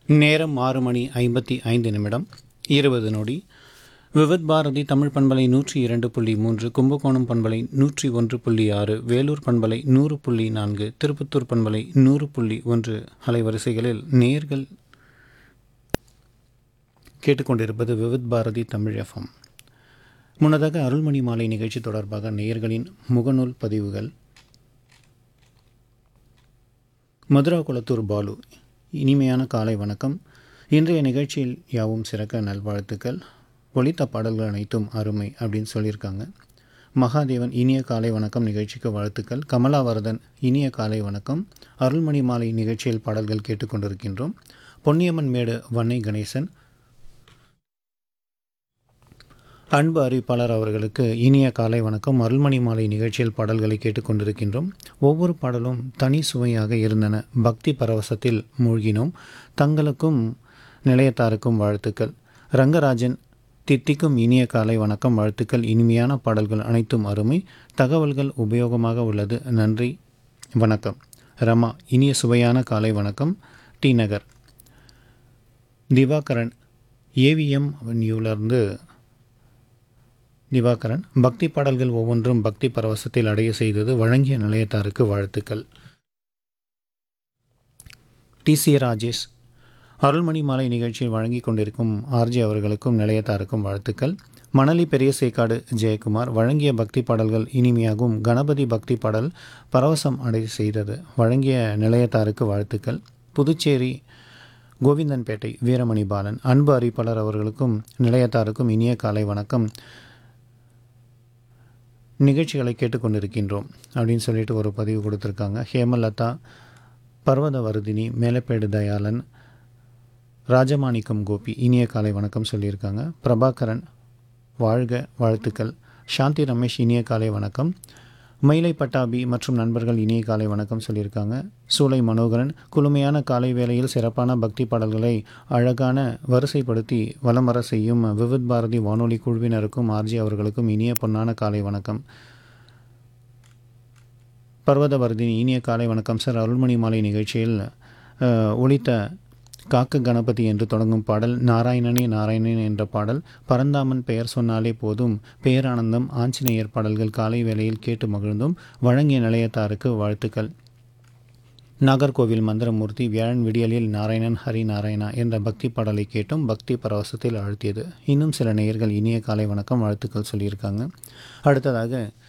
நேரம் ஆறு மணி ஐம்பத்தி ஐந்து நிமிடம் இருபது நொடி விவித் பாரதி தமிழ் பண்பலை நூற்றி இரண்டு புள்ளி மூன்று கும்பகோணம் பண்பலை நூற்றி ஒன்று புள்ளி ஆறு வேலூர் பண்பலை நூறு புள்ளி நான்கு திருப்பத்தூர் பண்பலை நூறு புள்ளி ஒன்று அலைவரிசைகளில் நேர்கள் கேட்டுக்கொண்டிருப்பது விவித் பாரதி தமிழ் எஃப்எம் முன்னதாக அருள்மணி மாலை நிகழ்ச்சி தொடர்பாக நேயர்களின் முகநூல் பதிவுகள் மதுரா குளத்தூர் பாலு இனிமையான காலை வணக்கம் இன்றைய நிகழ்ச்சியில் யாவும் சிறக்க நல்வாழ்த்துக்கள் ஒலித்த பாடல்கள் அனைத்தும் அருமை அப்படின்னு சொல்லியிருக்காங்க மகாதேவன் இனிய காலை வணக்கம் நிகழ்ச்சிக்கு வாழ்த்துக்கள் கமலாவரதன் இனிய காலை வணக்கம் அருள்மணி மாலை நிகழ்ச்சியில் பாடல்கள் கேட்டுக்கொண்டிருக்கின்றோம் பொன்னியம்மன் மேடு வன்னை கணேசன் அன்பு அறிவிப்பாளர் அவர்களுக்கு இனிய காலை வணக்கம் அருள்மணி மாலை நிகழ்ச்சியில் பாடல்களை கேட்டுக்கொண்டிருக்கின்றோம் ஒவ்வொரு பாடலும் தனி சுவையாக இருந்தன பக்தி பரவசத்தில் மூழ்கினோம் தங்களுக்கும் நிலையத்தாருக்கும் வாழ்த்துக்கள் ரங்கராஜன் தித்திக்கும் இனிய காலை வணக்கம் வாழ்த்துக்கள் இனிமையான பாடல்கள் அனைத்தும் அருமை தகவல்கள் உபயோகமாக உள்ளது நன்றி வணக்கம் ரமா இனிய சுவையான காலை வணக்கம் டி நகர் திவாகரன் ஏவிஎம் அவென்யூவிலிருந்து திவாகரன் பக்தி பாடல்கள் ஒவ்வொன்றும் பக்தி பரவசத்தில் அடைய செய்தது வழங்கிய நிலையத்தாருக்கு வாழ்த்துக்கள் டிசி ராஜேஷ் அருள்மணி மாலை நிகழ்ச்சியில் வழங்கி கொண்டிருக்கும் ஆர்ஜி அவர்களுக்கும் நிலையத்தாருக்கும் வாழ்த்துக்கள் மணலி பெரிய சேக்காடு ஜெயக்குமார் வழங்கிய பக்தி பாடல்கள் இனிமையாகவும் கணபதி பக்தி பாடல் பரவசம் அடை செய்தது வழங்கிய நிலையத்தாருக்கு வாழ்த்துக்கள் புதுச்சேரி கோவிந்தன்பேட்டை வீரமணி பாலன் அன்பு அறிவிப்பாளர் அவர்களுக்கும் நிலையத்தாருக்கும் இனிய காலை வணக்கம் நிகழ்ச்சிகளை கேட்டுக்கொண்டிருக்கின்றோம் அப்படின்னு சொல்லிட்டு ஒரு பதிவு கொடுத்துருக்காங்க ஹேமலதா பர்வதவர்தினி மேலப்பேடு தயாளன் ராஜமாணிக்கம் கோபி இனிய காலை வணக்கம் சொல்லியிருக்காங்க பிரபாகரன் வாழ்க வாழ்த்துக்கள் சாந்தி ரமேஷ் இனிய காலை வணக்கம் மயிலை பட்டாபி மற்றும் நண்பர்கள் இனிய காலை வணக்கம் சொல்லியிருக்காங்க சூளை மனோகரன் குளுமையான காலை வேளையில் சிறப்பான பக்தி பாடல்களை அழகான வரிசைப்படுத்தி வலம் வர செய்யும் விவித் பாரதி வானொலி குழுவினருக்கும் ஆர்ஜி அவர்களுக்கும் இனிய பொன்னான காலை வணக்கம் பர்வதவர்தினி இனிய காலை வணக்கம் சார் அருள்மணி மாலை நிகழ்ச்சியில் அஹ், ஒலித்த காக்க கணபதி என்று தொடங்கும் பாடல் நாராயணனே நாராயணன் என்ற பாடல் பரந்தாமன் பெயர் சொன்னாலே போதும் பேரானந்தம் ஆஞ்சநேயர் பாடல்கள் காலை வேளையில் கேட்டு மகிழ்ந்தும் வழங்கிய நிலையத்தாருக்கு வாழ்த்துக்கள் நாகர்கோவில் மந்திரமூர்த்தி வியாழன் விடியலில் நாராயணன் ஹரி நாராயணா என்ற பக்தி பாடலை கேட்டும் பக்தி பரவசத்தில் ஆழ்த்தியது இன்னும் சில நேயர்கள் இனிய காலை வணக்கம் வாழ்த்துக்கள் சொல்லியிருக்காங்க அடுத்ததாக